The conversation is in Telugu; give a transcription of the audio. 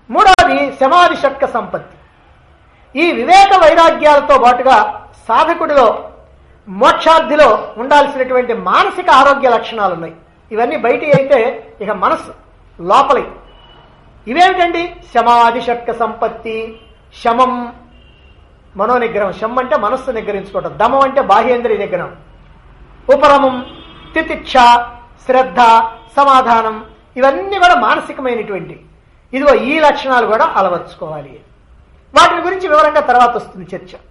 మూడవది సమాధి షట్క సంపత్తి ఈ వివేక వైరాగ్యాలతో పాటుగా సాధకుడిలో మోక్షార్థిలో ఉండాల్సినటువంటి మానసిక ఆరోగ్య లక్షణాలు ఉన్నాయి ఇవన్నీ బయటి అయితే ఇక మనస్సు లోపలి ఇవేమిటండి సమాధి షట్క సంపత్తి శమం మనోనిగ్రహం శం అంటే మనస్సు నిగ్రహించుకోవటం దమం అంటే బాహ్యేంద్రియ నిగ్రహం ఉపరమం తితిక్ష శ్రద్ధ సమాధానం ఇవన్నీ కూడా మానసికమైనటువంటి ఇదిగో ఈ లక్షణాలు కూడా అలవర్చుకోవాలి వాటి గురించి వివరంగా తర్వాత వస్తుంది చర్చ